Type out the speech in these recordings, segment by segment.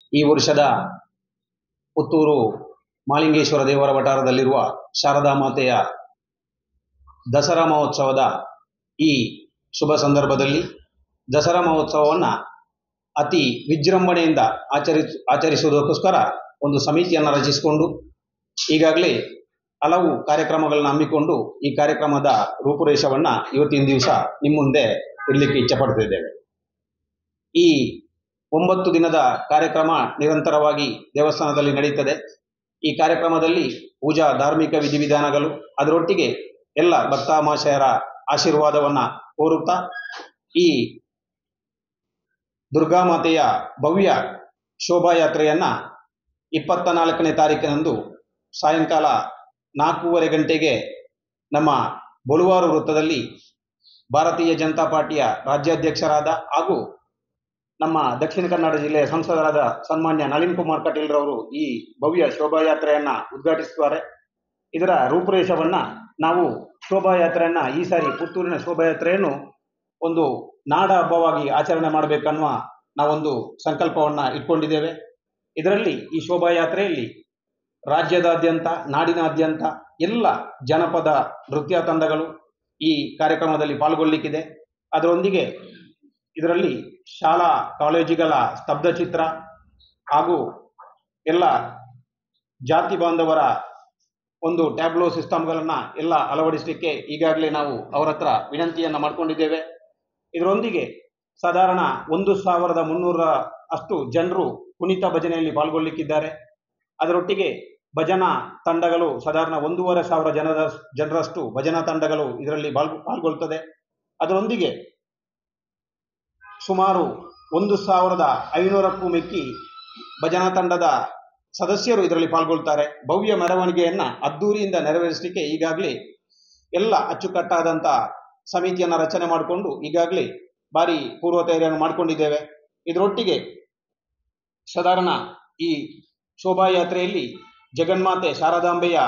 ಈ ವರ್ಷದ ಪುತ್ತೂರು ಮಾಲಿಂಗೇಶ್ವರ ದೇವರ ವಠಾರದಲ್ಲಿರುವ ಶಾರದಾ ಮಾತೆಯ ದಸರಾ ಮಹೋತ್ಸವದ ಈ ಶುಭ ಸಂದರ್ಭದಲ್ಲಿ ದಸರಾ ಮಹೋತ್ಸವವನ್ನು ಅತಿ ವಿಜೃಂಭಣೆಯಿಂದ ಆಚರಿಸ್ ಆಚರಿಸುವುದಕ್ಕೋಸ್ಕರ ಒಂದು ಸಮಿತಿಯನ್ನು ರಚಿಸಿಕೊಂಡು ಈಗಾಗಲೇ ಹಲವು ಕಾರ್ಯಕ್ರಮಗಳನ್ನು ಹಮ್ಮಿಕೊಂಡು ಈ ಕಾರ್ಯಕ್ರಮದ ರೂಪುರೇಷವನ್ನು ಇವತ್ತಿನ ದಿವಸ ನಿಮ್ಮ ಮುಂದೆ ಇರಲಿಕ್ಕೆ ಇಚ್ಛಪಡ್ತಿದ್ದೇವೆ ಈ ಒಂಬತ್ತು ದಿನದ ಕಾರ್ಯಕ್ರಮ ನಿರಂತರವಾಗಿ ದೇವಸ್ಥಾನದಲ್ಲಿ ನಡೆಯುತ್ತದೆ ಈ ಕಾರ್ಯಕ್ರಮದಲ್ಲಿ ಪೂಜಾ ಧಾರ್ಮಿಕ ವಿಧಿವಿಧಾನಗಳು ಅದರೊಟ್ಟಿಗೆ ಎಲ್ಲ ಭಕ್ತಾಮಾಶಯರ ಆಶೀರ್ವಾದವನ್ನು ಕೋರುತ್ತಾ ಈ ದುರ್ಗಾಮಾತೆಯ ಭವ್ಯ ಶೋಭಾಯಾತ್ರೆಯನ್ನು ಇಪ್ಪತ್ತ ನಾಲ್ಕನೇ ತಾರೀಕಿನಂದು ಸಾಯಂಕಾಲ ನಾಲ್ಕೂವರೆ ಗಂಟೆಗೆ ನಮ್ಮ ಬೊಳುವಾರು ವೃತ್ತದಲ್ಲಿ ಭಾರತೀಯ ಜನತಾ ಪಾರ್ಟಿಯ ರಾಜ್ಯಾಧ್ಯಕ್ಷರಾದ ಹಾಗೂ ನಮ್ಮ ದಕ್ಷಿಣ ಕನ್ನಡ ಜಿಲ್ಲೆಯ ಸಂಸದರಾದ ಸನ್ಮಾನ್ಯ ನಳಿನ್ ಕುಮಾರ್ ಕಟೀಲ್ ರವರು ಈ ಭವ್ಯ ಶೋಭಾಯಾತ್ರೆಯನ್ನ ಉದ್ಘಾಟಿಸುತ್ತಾರೆ ಇದರ ರೂಪುರೇಷವನ್ನ ನಾವು ಶೋಭಾಯಾತ್ರೆಯನ್ನ ಈ ಸಾರಿ ಪುತ್ತೂರಿನ ಶೋಭಾಯಾತ್ರೆಯನ್ನು ಒಂದು ನಾಡ ಹಬ್ಬವಾಗಿ ಆಚರಣೆ ಮಾಡಬೇಕನ್ನುವ ನಾವೊಂದು ಸಂಕಲ್ಪವನ್ನ ಇಟ್ಕೊಂಡಿದ್ದೇವೆ ಇದರಲ್ಲಿ ಈ ಶೋಭಾಯಾತ್ರೆಯಲ್ಲಿ ರಾಜ್ಯದಾದ್ಯಂತ ನಾಡಿನಾದ್ಯಂತ ಎಲ್ಲ ಜನಪದ ನೃತ್ಯ ತಂಡಗಳು ಈ ಕಾರ್ಯಕ್ರಮದಲ್ಲಿ ಪಾಲ್ಗೊಳ್ಳಿಕ್ಕಿದೆ ಅದರೊಂದಿಗೆ ಇದರಲ್ಲಿ ಶಾಲಾ ಕಾಲೇಜುಗಳ ಸ್ತಬ್ಧಚಿತ್ರ ಹಾಗೂ ಎಲ್ಲ ಜಾತಿ ಬಾಂಧವರ ಒಂದು ಟ್ಯಾಬ್ಲೋ ಸಿಸ್ಟಮ್ಗಳನ್ನು ಎಲ್ಲ ಅಳವಡಿಸಲಿಕ್ಕೆ ಈಗಾಗಲೇ ನಾವು ಅವರ ಹತ್ರ ವಿನಂತಿಯನ್ನು ಮಾಡಿಕೊಂಡಿದ್ದೇವೆ ಇದರೊಂದಿಗೆ ಸಾಧಾರಣ ಒಂದು ಸಾವಿರದ ಮುನ್ನೂರ ಅಷ್ಟು ಜನರು ಕುಣಿತ ಭಜನೆಯಲ್ಲಿ ಪಾಲ್ಗೊಳ್ಳಿಕ್ಕಿದ್ದಾರೆ ಅದರೊಟ್ಟಿಗೆ ಭಜನಾ ತಂಡಗಳು ಸಾಧಾರಣ ಒಂದೂವರೆ ಸಾವಿರ ಜನರ ಜನರಷ್ಟು ಭಜನಾ ತಂಡಗಳು ಇದರಲ್ಲಿ ಪಾಲ್ ಪಾಲ್ಗೊಳ್ತದೆ ಅದರೊಂದಿಗೆ ಸುಮಾರು ಒಂದು ಸಾವಿರದ ಐನೂರಕ್ಕೂ ಮಿಕ್ಕಿ ಭಜನಾ ತಂಡದ ಸದಸ್ಯರು ಇದರಲ್ಲಿ ಪಾಲ್ಗೊಳ್ತಾರೆ ಭವ್ಯ ಮೆರವಣಿಗೆಯನ್ನ ಅದ್ದೂರಿಯಿಂದ ನೆರವೇರಿಸಲಿಕ್ಕೆ ಈಗಾಗಲೇ ಎಲ್ಲ ಅಚ್ಚುಕಟ್ಟಾದಂಥ ಸಮಿತಿಯನ್ನು ರಚನೆ ಮಾಡಿಕೊಂಡು ಈಗಾಗಲೇ ಭಾರಿ ಪೂರ್ವ ತಯಾರಿಯನ್ನು ಮಾಡಿಕೊಂಡಿದ್ದೇವೆ ಇದರೊಟ್ಟಿಗೆ ಸಾಧಾರಣ ಈ ಶೋಭಾಯಾತ್ರೆಯಲ್ಲಿ ಜಗನ್ಮಾತೆ ಶಾರದಾಂಬೆಯ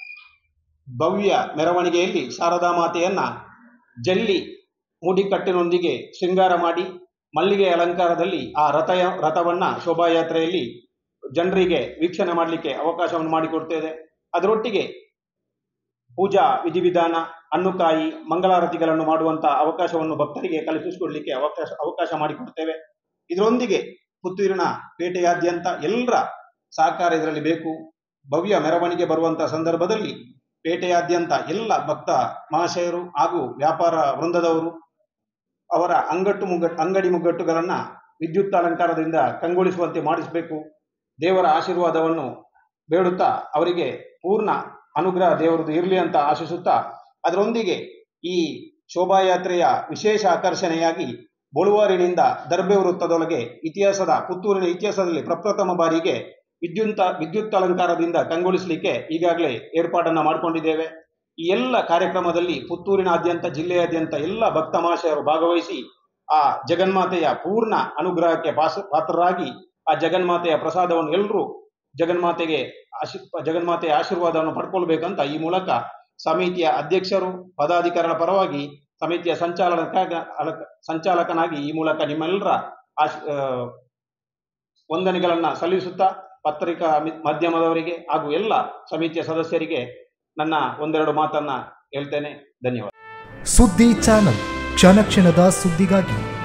ಭವ್ಯ ಮೆರವಣಿಗೆಯಲ್ಲಿ ಶಾರದಾ ಮಾತೆಯನ್ನ ಜಲ್ಲಿ ಮೂಡಿಕಟ್ಟಿನೊಂದಿಗೆ ಶೃಂಗಾರ ಮಾಡಿ ಮಲ್ಲಿಗೆ ಅಲಂಕಾರದಲ್ಲಿ ಆ ರಥ ರಥವನ್ನ ಶೋಭಾಯಾತ್ರೆಯಲ್ಲಿ ಜನರಿಗೆ ವೀಕ್ಷಣೆ ಮಾಡಲಿಕ್ಕೆ ಅವಕಾಶವನ್ನು ಮಾಡಿಕೊಡ್ತೇವೆ ಅದರೊಟ್ಟಿಗೆ ಪೂಜಾ ವಿಧಿವಿಧಾನ ಹಣ್ಣುಕಾಯಿ ಮಂಗಳಾರತಿಗಳನ್ನು ಮಾಡುವಂತ ಅವಕಾಶವನ್ನು ಭಕ್ತರಿಗೆ ಕಲ್ಪಿಸಿಕೊಡ್ಲಿಕ್ಕೆ ಅವಕಾಶ ಅವಕಾಶ ಮಾಡಿಕೊಡ್ತೇವೆ ಇದರೊಂದಿಗೆ ಪುತ್ತೂರಿನ ಪೇಟೆಯಾದ್ಯಂತ ಎಲ್ಲರ ಸಹಕಾರ ಇದರಲ್ಲಿ ಬೇಕು ಭವ್ಯ ಮೆರವಣಿಗೆ ಬರುವಂತ ಸಂದರ್ಭದಲ್ಲಿ ಪೇಟೆಯಾದ್ಯಂತ ಎಲ್ಲ ಭಕ್ತ ಮಹಾಶಯರು ಹಾಗೂ ವ್ಯಾಪಾರ ವೃಂದದವರು ಅವರ ಅಂಗಟ್ಟು ಮುಗ್ಗಟ್ಟು ಅಂಗಡಿ ಮುಗ್ಗಟ್ಟುಗಳನ್ನ ವಿದ್ಯುತ್ ಅಲಂಕಾರದಿಂದ ಕಂಗೊಳಿಸುವಂತೆ ಮಾಡಿಸಬೇಕು ದೇವರ ಆಶೀರ್ವಾದವನ್ನು ಬೇಡುತ್ತಾ ಅವರಿಗೆ ಪೂರ್ಣ ಅನುಗ್ರಹ ದೇವರದು ಇರಲಿ ಅಂತ ಆಶಿಸುತ್ತಾ ಅದರೊಂದಿಗೆ ಈ ಶೋಭಾಯಾತ್ರೆಯ ವಿಶೇಷ ಆಕರ್ಷಣೆಯಾಗಿ ಬೊಳುವಾರಿನಿಂದ ದರ್ಬೆ ವೃತ್ತದೊಳಗೆ ಇತಿಹಾಸದ ಪುತ್ತೂರಿನ ಇತಿಹಾಸದಲ್ಲಿ ಪ್ರಪ್ರಥಮ ಬಾರಿಗೆ ವಿದ್ಯುತ್ ವಿದ್ಯುತ್ ಅಲಂಕಾರದಿಂದ ಕಂಗೊಳಿಸಲಿಕ್ಕೆ ಈಗಾಗಲೇ ಏರ್ಪಾಡನ್ನು ಮಾಡಿಕೊಂಡಿದ್ದೇವೆ ಈ ಎಲ್ಲ ಕಾರ್ಯಕ್ರಮದಲ್ಲಿ ಪುತ್ತೂರಿನಾದ್ಯಂತ ಜಿಲ್ಲೆಯಾದ್ಯಂತ ಎಲ್ಲ ಭಕ್ತ ಮಹಾಶಯರು ಭಾಗವಹಿಸಿ ಆ ಜಗನ್ಮಾತೆಯ ಪೂರ್ಣ ಅನುಗ್ರಹಕ್ಕೆ ಪಾಸ ಪಾತ್ರರಾಗಿ ಆ ಜಗನ್ಮಾತೆಯ ಪ್ರಸಾದವನ್ನು ಎಲ್ಲರೂ ಜಗನ್ಮಾತೆಗೆ ಆಶಿ ಜಗನ್ಮಾತೆಯ ಆಶೀರ್ವಾದವನ್ನು ಪಡ್ಕೊಳ್ಬೇಕಂತ ಈ ಮೂಲಕ ಸಮಿತಿಯ ಅಧ್ಯಕ್ಷರು ಪದಾಧಿಕಾರಿಗಳ ಪರವಾಗಿ ಸಮಿತಿಯ ಸಂಚಾಲಕ ಸಂಚಾಲಕನಾಗಿ ಈ ಮೂಲಕ ನಿಮ್ಮೆಲ್ಲರ ಆಶ್ ವಂದನೆಗಳನ್ನು ಸಲ್ಲಿಸುತ್ತಾ ಪತ್ರಿಕಾ ಮಾಧ್ಯಮದವರಿಗೆ ಹಾಗೂ ಎಲ್ಲ ಸಮಿತಿಯ ಸದಸ್ಯರಿಗೆ ನನ್ನ ಒಂದೆರಡು ಮಾತನ್ನ ಹೇಳ್ತೇನೆ ಧನ್ಯವಾದ ಸುದ್ದಿ ಚಾನಲ್ ಕ್ಷಣ ಕ್ಷಣದ ಸುದ್ದಿಗಾಗಿ